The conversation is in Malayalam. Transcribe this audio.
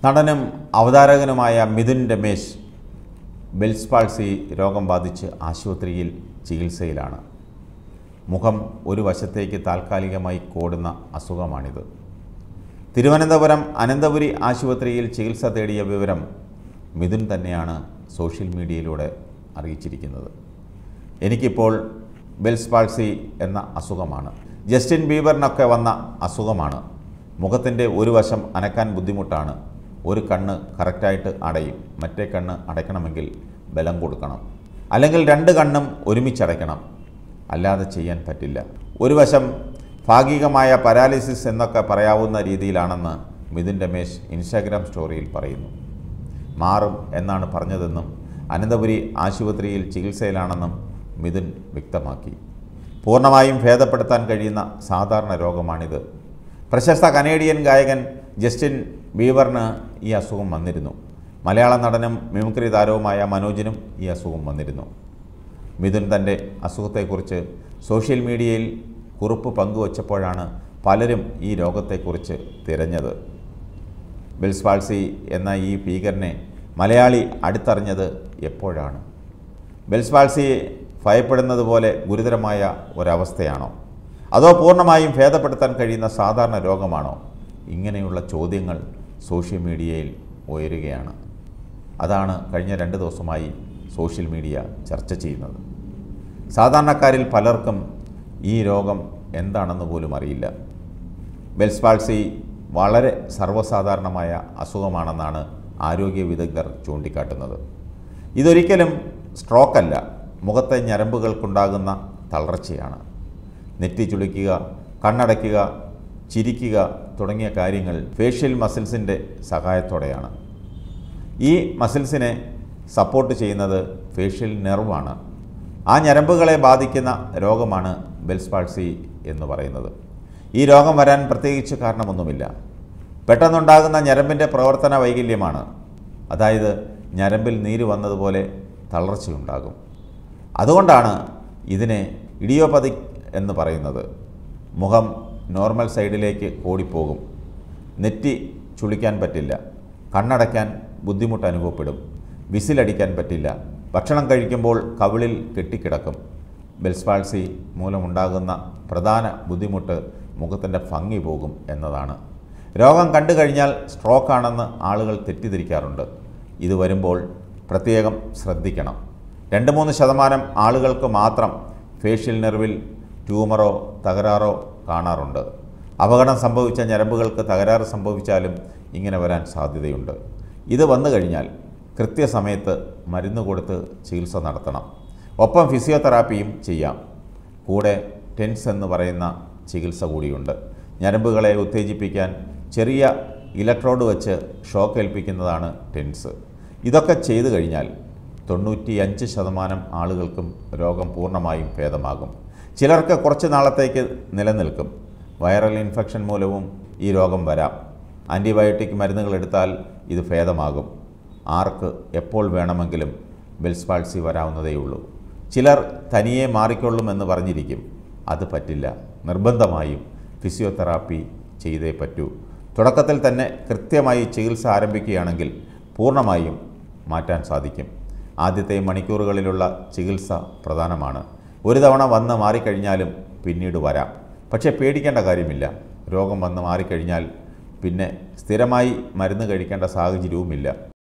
നടനും അവതാരകനുമായ മിഥുൻ രമേശ് ബെൽസ് പാൾസി രോഗം ബാധിച്ച് ആശുപത്രിയിൽ ചികിത്സയിലാണ് മുഖം ഒരു വശത്തേക്ക് താൽക്കാലികമായി കോടുന്ന അസുഖമാണിത് തിരുവനന്തപുരം അനന്തപുരി ആശുപത്രിയിൽ ചികിത്സ തേടിയ വിവരം മിഥുൻ തന്നെയാണ് സോഷ്യൽ മീഡിയയിലൂടെ അറിയിച്ചിരിക്കുന്നത് എനിക്കിപ്പോൾ ബെൽസ് പാൾസി എന്ന അസുഖമാണ് ജസ്റ്റിൻ ബീബറിനൊക്കെ വന്ന അസുഖമാണ് മുഖത്തിൻ്റെ ഒരു വശം അനക്കാൻ ബുദ്ധിമുട്ടാണ് ഒരു കണ്ണ് കറക്റ്റായിട്ട് അടയും മറ്റേ കണ്ണ് അടയ്ക്കണമെങ്കിൽ ബലം കൊടുക്കണം അല്ലെങ്കിൽ രണ്ട് കണ്ണും ഒരുമിച്ചടയ്ക്കണം അല്ലാതെ ചെയ്യാൻ പറ്റില്ല ഒരു വശം ഭാഗികമായ പരാലിസിസ് എന്നൊക്കെ പറയാവുന്ന രീതിയിലാണെന്ന് മിഥുൻ രമേശ് ഇൻസ്റ്റാഗ്രാം സ്റ്റോറിയിൽ പറയുന്നു മാറും എന്നാണ് പറഞ്ഞതെന്നും അനന്തപുരി ആശുപത്രിയിൽ ചികിത്സയിലാണെന്നും മിഥുൻ വ്യക്തമാക്കി പൂർണ്ണമായും ഭേദപ്പെടുത്താൻ കഴിയുന്ന സാധാരണ രോഗമാണിത് പ്രശസ്ത കനേഡിയൻ ഗായകൻ ജസ്റ്റിൻ ബീവറിന് ഈ അസുഖം വന്നിരുന്നു മലയാള നടനും മിമിക്രി താരവുമായ മനോജിനും ഈ അസുഖം വന്നിരുന്നു മിഥുൻ തൻ്റെ അസുഖത്തെക്കുറിച്ച് സോഷ്യൽ മീഡിയയിൽ കുറിപ്പ് പങ്കുവച്ചപ്പോഴാണ് പലരും ഈ രോഗത്തെക്കുറിച്ച് തിരഞ്ഞത് ബിൽസ് പാൾസി എന്ന ഈ ഭീകരനെ മലയാളി അടുത്തറിഞ്ഞത് എപ്പോഴാണ് ബെൽസ് പാൾസി ഭയപ്പെടുന്നത് പോലെ ഗുരുതരമായ ഒരവസ്ഥയാണോ അതോ പൂർണ്ണമായും ഭേദപ്പെടുത്താൻ കഴിയുന്ന സാധാരണ രോഗമാണോ ഇങ്ങനെയുള്ള ചോദ്യങ്ങൾ സോഷ്യൽ മീഡിയയിൽ ഉയരുകയാണ് അതാണ് കഴിഞ്ഞ രണ്ട് ദിവസമായി സോഷ്യൽ മീഡിയ ചർച്ച ചെയ്യുന്നത് സാധാരണക്കാരിൽ പലർക്കും ഈ രോഗം എന്താണെന്ന് പോലും അറിയില്ല ബെൽസ് പാൾസി വളരെ സർവ്വസാധാരണമായ അസുഖമാണെന്നാണ് ആരോഗ്യ വിദഗ്ധർ ചൂണ്ടിക്കാട്ടുന്നത് ഇതൊരിക്കലും സ്ട്രോക്കല്ല മുഖത്തെ ഞരമ്പുകൾക്കുണ്ടാകുന്ന തളർച്ചയാണ് നെറ്റി ചുളിക്കുക കണ്ണടയ്ക്കുക ചിരിക്കുക തുടങ്ങിയ കാര്യങ്ങൾ ഫേഷ്യൽ മസിൽസിൻ്റെ സഹായത്തോടെയാണ് ഈ മസിൽസിനെ സപ്പോർട്ട് ചെയ്യുന്നത് ഫേഷ്യൽ നെർവാണ് ആ ഞരമ്പുകളെ ബാധിക്കുന്ന രോഗമാണ് ബെൽസ് പാൾസി എന്ന് പറയുന്നത് ഈ രോഗം വരാൻ പ്രത്യേകിച്ച് കാരണമൊന്നുമില്ല പെട്ടെന്നുണ്ടാകുന്ന ഞരമ്പിൻ്റെ പ്രവർത്തന വൈകല്യമാണ് അതായത് ഞരമ്പിൽ നീര് വന്നതുപോലെ തളർച്ചയുണ്ടാകും അതുകൊണ്ടാണ് ഇതിനെ ഇഡിയോപതിക് എന്ന് പറയുന്നത് മുഖം നോർമൽ സൈഡിലേക്ക് ഓടിപ്പോകും നെറ്റി ചുളിക്കാൻ പറ്റില്ല കണ്ണടയ്ക്കാൻ ബുദ്ധിമുട്ട് അനുഭവപ്പെടും വിസിലടിക്കാൻ പറ്റില്ല ഭക്ഷണം കഴിക്കുമ്പോൾ കവിളിൽ കെട്ടിക്കിടക്കും ബെൽസ് പാൾസി മൂലമുണ്ടാകുന്ന പ്രധാന ബുദ്ധിമുട്ട് മുഖത്തിൻ്റെ ഭംഗി പോകും എന്നതാണ് രോഗം കണ്ടു കഴിഞ്ഞാൽ സ്ട്രോക്കാണെന്ന് ആളുകൾ തെറ്റിദ്ധരിക്കാറുണ്ട് ഇത് വരുമ്പോൾ പ്രത്യേകം ശ്രദ്ധിക്കണം രണ്ട് മൂന്ന് ശതമാനം ആളുകൾക്ക് മാത്രം ഫേഷ്യൽ നെർവിൽ ട്യൂമറോ തകരാറോ കാണാറുണ്ട് അപകടം സംഭവിച്ച ഞരമ്പുകൾക്ക് തകരാറ് സംഭവിച്ചാലും ഇങ്ങനെ വരാൻ സാധ്യതയുണ്ട് ഇത് വന്നു കഴിഞ്ഞാൽ കൃത്യസമയത്ത് മരുന്ന് കൊടുത്ത് ചികിത്സ നടത്തണം ഒപ്പം ഫിസിയോതെറാപ്പിയും ചെയ്യാം കൂടെ ടെൻസ് എന്ന് പറയുന്ന ചികിത്സ കൂടിയുണ്ട് ഞരമ്പുകളെ ഉത്തേജിപ്പിക്കാൻ ചെറിയ ഇലക്ട്രോഡ് വെച്ച് ഷോക്ക് ഏൽപ്പിക്കുന്നതാണ് ടെൻസ് ഇതൊക്കെ ചെയ്തു കഴിഞ്ഞാൽ തൊണ്ണൂറ്റിയഞ്ച് ശതമാനം ആളുകൾക്കും രോഗം പൂർണ്ണമായും ഭേദമാകും ചിലർക്ക് കുറച്ച് നാളത്തേക്ക് നിലനിൽക്കും വൈറൽ ഇൻഫെക്ഷൻ മൂലവും ഈ രോഗം വരാം ആൻറ്റിബയോട്ടിക് മരുന്നുകൾ എടുത്താൽ ഇത് ഭേദമാകും ആർക്ക് എപ്പോൾ വേണമെങ്കിലും ബെൽസ് പാൾസി വരാവുന്നതേയുള്ളൂ ചിലർ തനിയെ മാറിക്കൊള്ളുമെന്ന് പറഞ്ഞിരിക്കും അത് പറ്റില്ല നിർബന്ധമായും ഫിസിയോതെറാപ്പി ചെയ്തേ പറ്റൂ തുടക്കത്തിൽ തന്നെ കൃത്യമായി ചികിത്സ ആരംഭിക്കുകയാണെങ്കിൽ പൂർണ്ണമായും മാറ്റാൻ സാധിക്കും ആദ്യത്തെ മണിക്കൂറുകളിലുള്ള ചികിത്സ പ്രധാനമാണ് ഒരു തവണ വന്ന് മാറിക്കഴിഞ്ഞാലും പിന്നീട് വരാം പക്ഷേ പേടിക്കേണ്ട കാര്യമില്ല രോഗം വന്ന് മാറിക്കഴിഞ്ഞാൽ പിന്നെ സ്ഥിരമായി മരുന്ന് കഴിക്കേണ്ട സാഹചര്യവുമില്ല